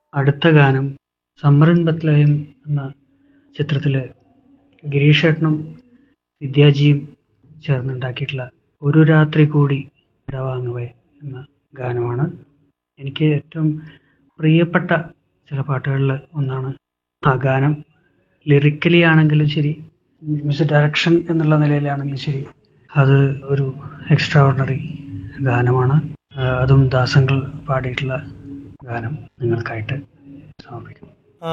അടുത്ത ഗാനം സമ്മറിൻ ബത്ലഹേം എന്ന ചിത്രത്തില് ഗിരീഷേട്ടനും വിദ്യാജിയും ചേർന്നുണ്ടാക്കിയിട്ടുള്ള ഒരു രാത്രി കൂടി ഇടവാങ്ങവേ എന്ന ഗാനമാണ് എനിക്ക് ഏറ്റവും പ്രിയപ്പെട്ട ചില പാട്ടുകളിൽ ഒന്നാണ് ആ ഗാനം ലിറിക്കലി ആണെങ്കിലും ശരി മ്യൂസിക് ഡയറക്ഷൻ എന്നുള്ള നിലയിലാണെങ്കിലും ശരി അത് ഒരു എക്സ്ട്രാ ഓർഡിനറി ഗാനമാണ് ആ, അതും ദാസങ്ങൾ പാടിയിട്ടുള്ള ഗാനം നിങ്ങൾക്കായിട്ട് സമർപ്പിക്കുന്നു